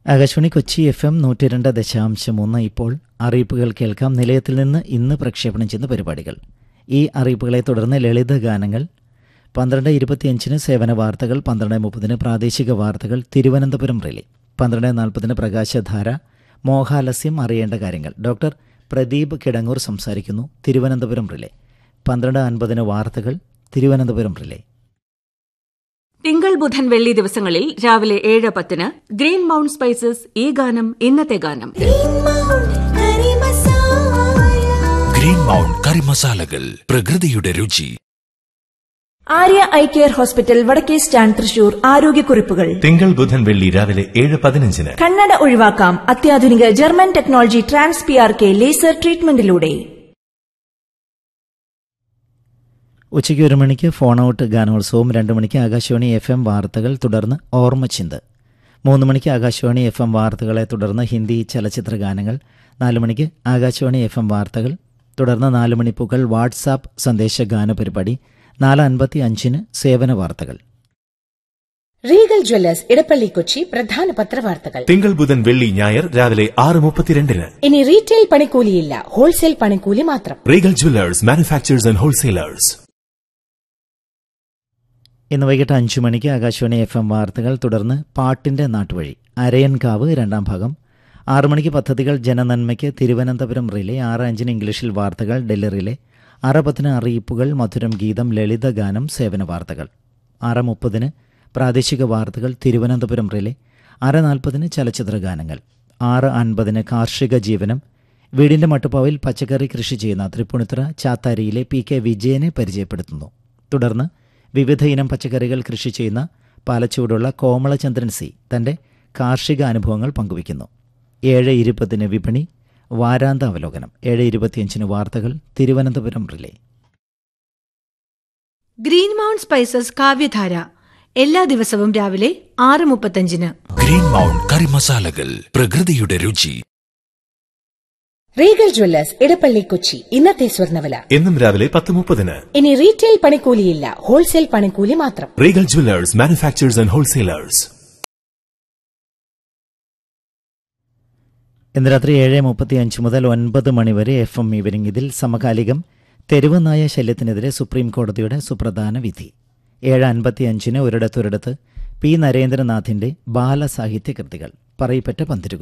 Akashvani Kochi F M നൂറ്റി രണ്ട് ദശാംശം മൂന്ന് ഇപ്പോൾ അറിയിപ്പുകൾ കേൾക്കാം നിലയത്തിൽ നിന്ന് ഇന്ന് പ്രക്ഷേപണം ചെയ്യുന്ന പരിപാടികൾ ഈ അറിയിപ്പുകളെ തുടർന്ന് ലളിത ഗാനങ്ങൾ പന്ത്രണ്ട് ഇരുപത്തിയഞ്ചിന് സേവന വാർത്തകൾ പന്ത്രണ്ട് മുപ്പതിന് പ്രാദേശിക വാർത്തകൾ തിരുവനന്തപുരം റിലേ പന്ത്രണ്ട് നാൽപ്പതിന് പ്രകാശധാര മോഹാലസ്യം അറിയേണ്ട കാര്യങ്ങൾ ഡോക്ടർ പ്രദീപ് കിടങ്ങൂർ സംസാരിക്കുന്നു തിരുവനന്തപുരം റിലേ പന്ത്രണ്ട് അൻപതിന് വാർത്തകൾ തിരുവനന്തപുരം റിലേ തിങ്കൾ ബുധൻ വെള്ളി ദിവസങ്ങളിൽ രാവിലെ ഏഴ് പത്തിന് ഗ്രീൻ മൗണ്ട് സ്പൈസസ് ഈ ഗാനം ഇന്നത്തെ ഗാനം ഗ്രീൻ മൗണ്ട് കറി മസാലകൾ പ്രകൃതിയുടെ രുചി ആര്യ ഐ കെയർ ഹോസ്പിറ്റൽ വടക്കേ സ്റ്റാൻഡ് തൃശൂർ ആരോഗ്യക്കുറിപ്പുകൾ തിങ്കൾ ബുധൻ വെള്ളി രാവിലെ ഏഴ് പതിനഞ്ചിന് കണ്ണട ഒഴിവാക്കാം അത്യാധുനിക German technology trans P R K laser ട്രീറ്റ്മെന്റിലൂടെ ഉച്ചയ്ക്ക് ഒരു മണിക്ക് ഫോൺ ഔട്ട് ഗാനോത്സവം രണ്ട് മണിക്ക് ആകാശവാണി എഫ് എം വാർത്തകൾ തുടർന്ന് ഓർമ്മച്ചിന്ത് മൂന്ന് മണിക്ക് ആകാശവാണി എഫ് എം വാർത്തകളെ തുടർന്ന് ഹിന്ദി ചലച്ചിത്ര ഗാനങ്ങൾ നാല് മണിക്ക് ആകാശവാണി എഫ് എം വാർത്തകൾ തുടർന്ന് നാല് മണിപ്പൂക്കൾ വാട്സാപ്പ് സന്ദേശ ഗാന പരിപാടി നാല് അൻപത്തി അഞ്ചിന് സേവന വാർത്തകൾ റീഗൽ ജ്വല്ലേഴ്സ് ഇടപ്പള്ളി കൊച്ചി പ്രധാന പത്രവാർത്തകൾ തിങ്കൾ ബുധൻ വെള്ളി ഞായർ രാവിലെ ആറ് മുപ്പത്തിരണ്ടിന് ഇനി റീറ്റെയിൽ പണിക്കൂലിയില്ല ഹോൾസെയിൽ പണിക്കൂലി മാത്രം റീഗൽ ജുവലേഴ്സ് മാനുഫാക്ചേഴ്സ് ആൻഡ് ഹോൾസെയിലേഴ്സ് ഇന്ന് വൈകിട്ട് അഞ്ചു മണിക്ക് ആകാശവാണി എഫ് എം വാർത്തകൾ തുടർന്ന് പാട്ടിന്റെ നാട്ടുവഴി അരയൻകാവ് രണ്ടാം ഭാഗം ആറു മണിക്ക് പദ്ധതികൾ ജനനന്മയ്ക്ക് തിരുവനന്തപുരം റിലേ ആറ് അഞ്ചിന് ഇംഗ്ലീഷിൽ വാർത്തകൾ ഡൽഹി റിലേ ആറ് പത്തിന് അറിയിപ്പുകൾ മധുരം ഗീതം ലളിത ഗാനം സേവന വാർത്തകൾ ആറ് മുപ്പതിന് പ്രാദേശിക വാർത്തകൾ തിരുവനന്തപുരം റിലേ ആറ് നാൽപ്പതിന് ചലച്ചിത്ര ഗാനങ്ങൾ ആറ് അൻപതിന് കാർഷിക ജീവനം വീടിന്റെ മട്ടുപ്പാവിൽ പച്ചക്കറി കൃഷി ചെയ്യുന്ന തൃപ്പൂണിത്തുറ ചാത്താരിയിലെ പി കെ വിജയനെ പരിചയപ്പെടുത്തുന്നു തുടർന്ന് വിവിധ ഇനം പച്ചക്കറികൾ കൃഷി ചെയ്യുന്ന പാലച്ചൂടുള്ള കോമളചന്ദ്രൻ സി തന്റെ കാർഷിക അനുഭവങ്ങൾ പങ്കുവയ്ക്കുന്നു ഏഴ് ഇരുപതിന് വിപണി വാരാന്ത അവലോകനം ഏഴ് ഇരുപത്തിയഞ്ചിന് വാർത്തകൾ Thiruvananthapuram relay green mount spices Kavyadhara എല്ലാ ദിവസവും രാവിലെ ആറ് മുപ്പത്തഞ്ചിന് ഗ്രീൻ മൗണ്ട് കറി മസാലകൾ പ്രകൃതിയുടെ രുചി റീഗൽ ജ്വല്ലേഴ്സ് ഇടപ്പള്ളി കൊച്ചി ഇന്നത്തെ സ്വർണ്ണവില എന്നും രാവിലെ പത്ത് മുപ്പതിന് ഇനി റീറ്റെയിൽ പണിക്കൂലിയില്ല ഹോൾസെയിൽ പണിക്കൂലി മാത്രം റീഗൽ ജുവലേഴ്സ് മാനുഫാക്ചേഴ്സ് ആൻഡ് ഹോൾസെയിലേഴ്സ് ഇന്ന് രാത്രി ഏഴ് മുപ്പത്തി അഞ്ച് മുതൽ ഒൻപത് മണിവരെ എഫ് എം ഈവനിംഗ് ഇതിൽ സമകാലികം തെരുവ് നായ ശല്യത്തിനെതിരെ സുപ്രീം കോടതിയുടെ സുപ്രധാന വിധി ഏഴ് അൻപത്തി അഞ്ചിന് ഒരിടത്തൊരിടത്ത് പി നരേന്ദ്രനാഥിന്റെ ബാലസാഹിത്യ കൃതികൾ പറയിപ്പറ്റ പന്തിരുകുലം